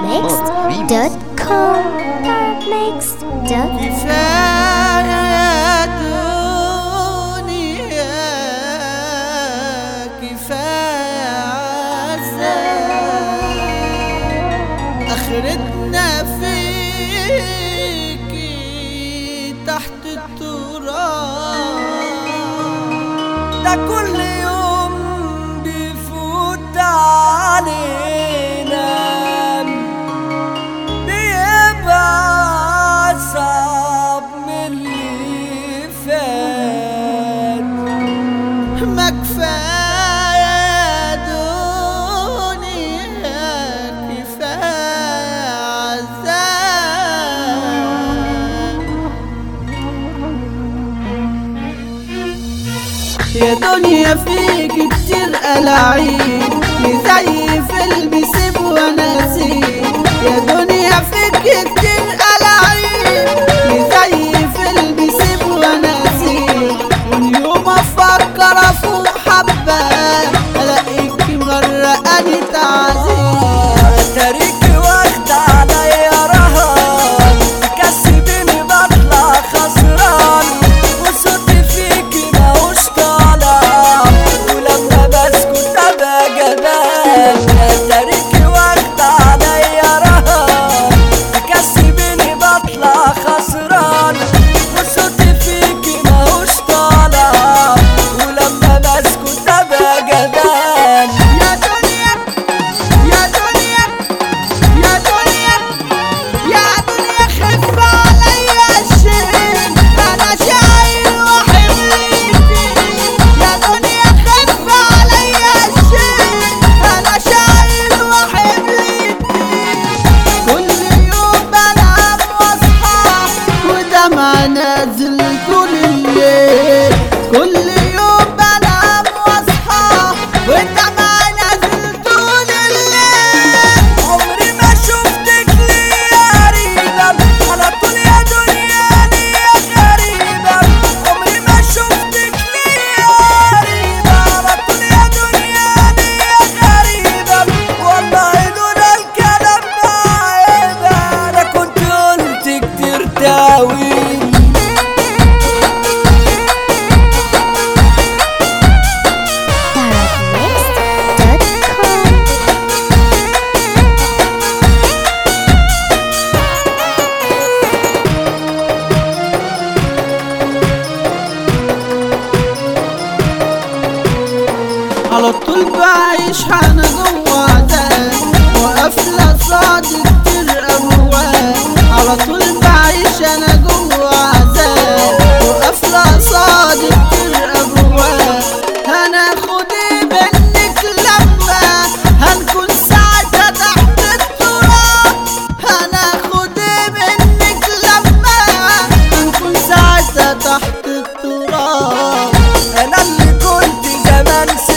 Mixed.com Mixed.com كفاية يا دنيا كفاية عذاب آخرتنا فيكي تحت التراب ده كل يوم بيفوت علينا بيبقى أصعب من اللي فات ما كفاية يا دنيا كفاية عذاب يا دنيا فيك كتير ألاعيب زي فيلم سيب ونسيب يا دنيا فيك كتير ألاعيب زي فيلم سيب ونسيب واليوم أفكر أفوق حبة ألاقيك مغرقاني تعذيب تاريخي واخدة عليا رهان تكسبني بطلع خسران وصوتي فيكي ماهوش طالع ولما بسكت ابقى جبان تاريخي واخدة عليا رهان تكسبني بطلع خسران وصوتي فيكي ماهوش طالع ولما بسكت ابقى جبان يا دنيا يا دنيا يا دنيا يا دنيا خف عليا الشيء انا شايل وحملتي يا دنيا خف عليا الشيء انا شايل وحملتي كل يوم بنام واصحى ودمع نازل طول الليل كل يوم بنام واصحى ودمع نازل طول الليل عمري ما شفتك ليا قريبة على طول يا دنيا ليا غريبة عمري ما شفتك ليا قريبة على طول يا دنيا ليا غريبة والله لولا الكلام معيبة أنا كنت قلت كتير تاويل Mixed.com على طول بعيش انا جوا عذاب وقافلة صادق كتير اموال على طول بعيش انا جوا عذاب وقافلة صادق كتير اموال هناخد ايه منك لما هنكون ساعتها تحت التراب هناخد ايه منك لما هنكون ساعتها تحت التراب انا اللي كنت زمان